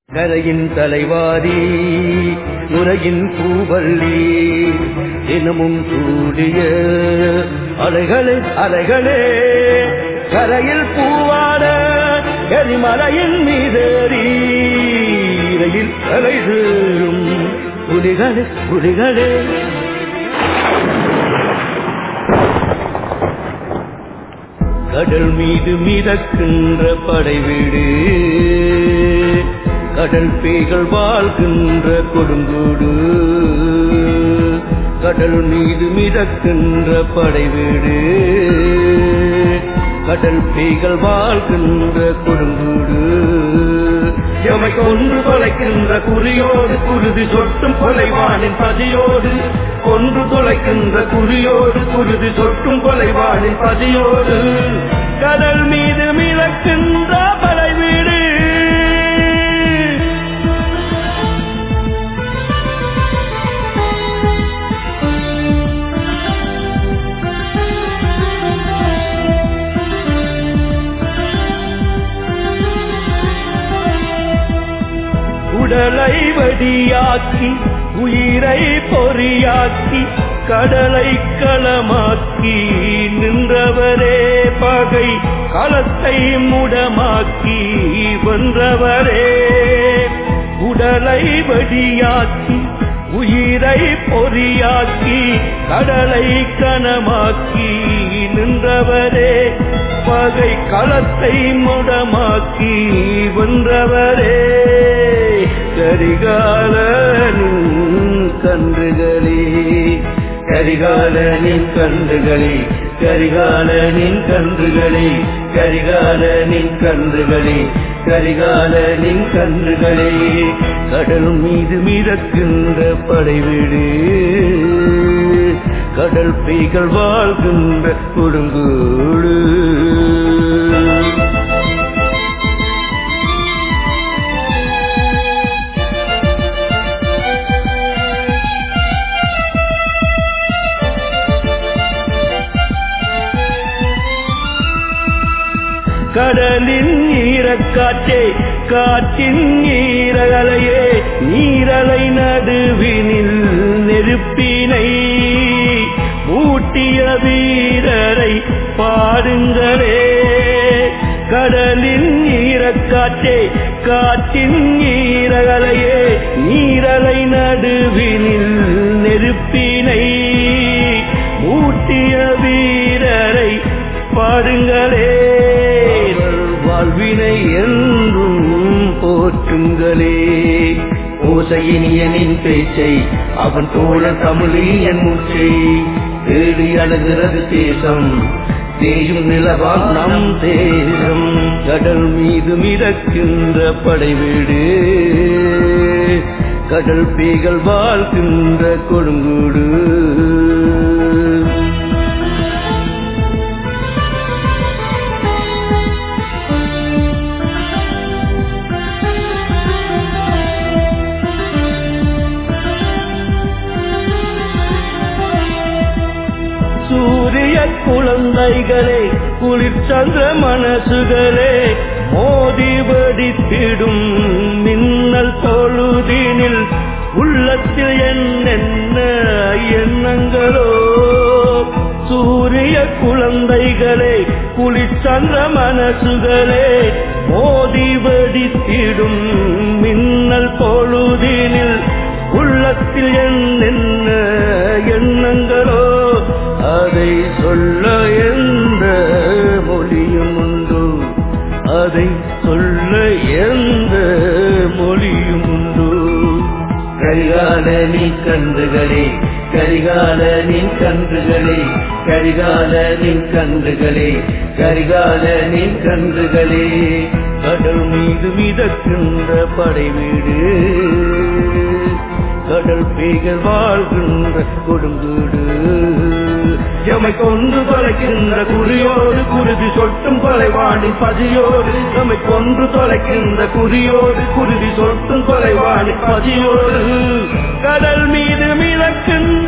கரையின் தலைவாரி உலகின் பூவள்ளி தினமும் சூடிய அலைகளே அலைகளே கரையில் பூவாட எரிமலையின் மீதேறி இலையில் அலை சேரும் புலிகளே புலிகளே கடல் மீது மிதக்கின்ற படைவீடு கடல் பேய்கள் வாழ்கின்ற கொடுங்கோடு கடல் மீது மிதக்கின்ற படைவீடு கடல் பேய்கள் வாழ்கின்ற கொடுங்கோடு எமை கொன்று தொலைக்கின்ற குறியோடு குருதி சொட்டும் கொலைவானின் பதியோடு கொன்று தொலைக்கின்ற குறியோடு குருதி சொட்டும் கொலைவானின் பதியோடு கடல் மீது மிதக்கின்ற படைவீடு உடலை வடியாக்கி உயிரை பொறியாக்கி கடலை களமாக்கி நின்றவரே பகை களத்தை முடமாக்கி வென்றவரே உடலை வடியாக்கி உயிரை பொறியாக்கி கடலை கனமாக்கி நின்றவரே பகை களத்தை முடமாக்கி வென்றவரே கரிகாலனின் கன்றுகளே கரிகாலனின் கன்றுகளே கரிகாலனின் கன்றுகளே கரிகாலனின் கன்றுகளே கரிகாலனின் கன்றுகளே கடல் மீது மிதக்கின்ற படைவீடு கடல் பெய்கள் வாழ்கின்ற கொடுங்கோடு கடலின் ஈரக்காற்றே காற்றின் ஈரலையே நீரலை நடுவினில் நெருப்பினை ஊட்டிய வீரரை பாடுங்களே கடலின் ஈரக்காற்றே காற்றின் ஈரலையே நீரலை நடுவினில் நெருப்பினை ஊட்டிய வீரரை பாடுங்களே வாழ்வினை என்றும் போற்றுங்களே ஓசையினியனின் பேச்சை அவன் தோழ தமிழில் என் மூச்சை தேடி அழுகிறது தேசம் தேயும் நிலவாம் நம் தேசம் கடல் மீது மிதக்கின்ற படைவீடு கடல் பேய்கள் வாழ்கின்ற கொடுங்கூடு சூரிய குழந்தைகளே குளிர்ச்சந்திர மனசுகளே மோதி வெடித்திடும் மின்னல் பொழுதினில் உள்ளத்தில் என்னென்ன எண்ணங்களோ சூரிய குழந்தைகளே குளிர்ச்சந்திர மனசுகளே மோதி வெடித்திடும் மின்னல் பொழுதினில் உள்ளத்தில் என்னென்ன எண்ணங்களோ அதை சொல்ல எந்த மொழியும் உண்டு அதை சொல்ல எந்த மொழியும் உண்டு கரிகாலனின் கன்றுகளே கரிகாலனின் கன்றுகளே கரிகாலனின் கன்றுகளே கரிகாலனின் கன்றுகளே கடல் மீது மிதக்கின்ற படைவீடு கடல் பேய்கள் வாழ்கின்ற கொடுங்கூடு எமை கொன்று தொலைக்கின்ற குறியோடு குருதி சொட்டும் கொலைவாணி பதியோடு எமை கொன்று தொலைக்கின்ற குறியோடு குருதி சொட்டும் கொலைவாணி பதியோடு கடல் மீது மிதக்கின்ற